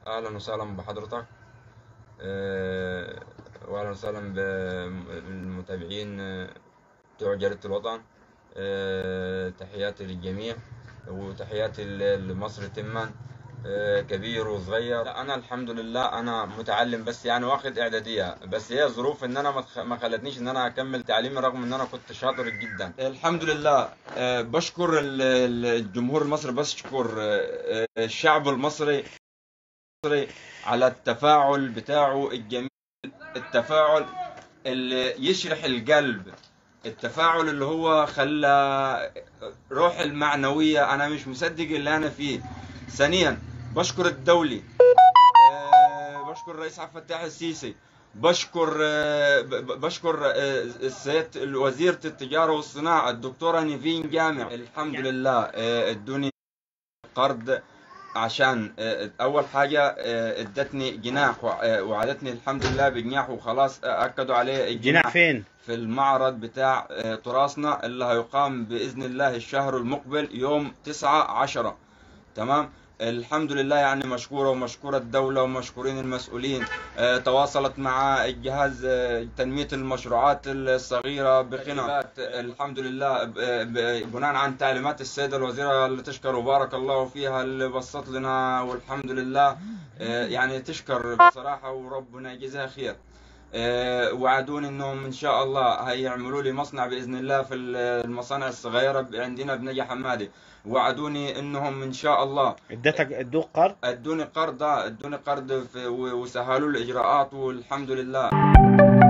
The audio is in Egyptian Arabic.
اهلا وسهلا بحضرتك آه، واهلا وسهلا بالمتابعين آه، بتوع جريدة الوطن آه، تحياتي للجميع وتحياتي ل- لمصر تما آه، كبير وصغير لا، انا الحمد لله انا متعلم بس يعني واخد اعداديه بس هي ظروف ان انا ما تخ- ما خلتنيش ان انا اكمل تعليمي رغم ان انا كنت شاطر جدا الحمد لله آه، بشكر ال- ال- الجمهور المصري بشكر آه، آه، الشعب المصري المصري على التفاعل بتاعه الجميل التفاعل اللي يشرح القلب التفاعل اللي هو خلى روح المعنوية أنا مش مصدق اللي أنا فيه ثانيا بشكر الدولي آه، بشكر الرئيس عبد الفتاح السيسي بشكر آه، ب- ب- بشكر آه، السيد وزيرة التجارة والصناعة الدكتورة نيفين جامع الحمد لله آه، ادوني قرض عشان آه، اول حاجه آه، ادتني جناح وع- آه، وعدتني الحمد لله بجناح وخلاص آه، اكدوا عليه جناح فين؟ في المعرض بتاع آه، تراثنا اللي هيقام باذن الله الشهر المقبل يوم 9 10 تمام الحمد لله يعني مشكورة ومشكورة الدولة ومشكورين المسؤولين آه، تواصلت مع الجهاز آه، تنمية المشروعات الصغيرة بقنا الحمد لله ب- ب- بناء عن تعليمات السيدة الوزيرة اللي تشكر وبارك الله فيها اللي بسط لنا والحمد لله آه، يعني تشكر بصراحة وربنا يجزاها خير آه، وعدوني انهم ان شاء الله هيعملوا لي مصنع باذن الله في المصانع الصغيره عندنا بنجا حمادي وعدوني انهم ان شاء الله ادتك ادوك قرض؟ ادوني قرض آه، ادوني قرض في- و- وسهلوا لي الاجراءات والحمد لله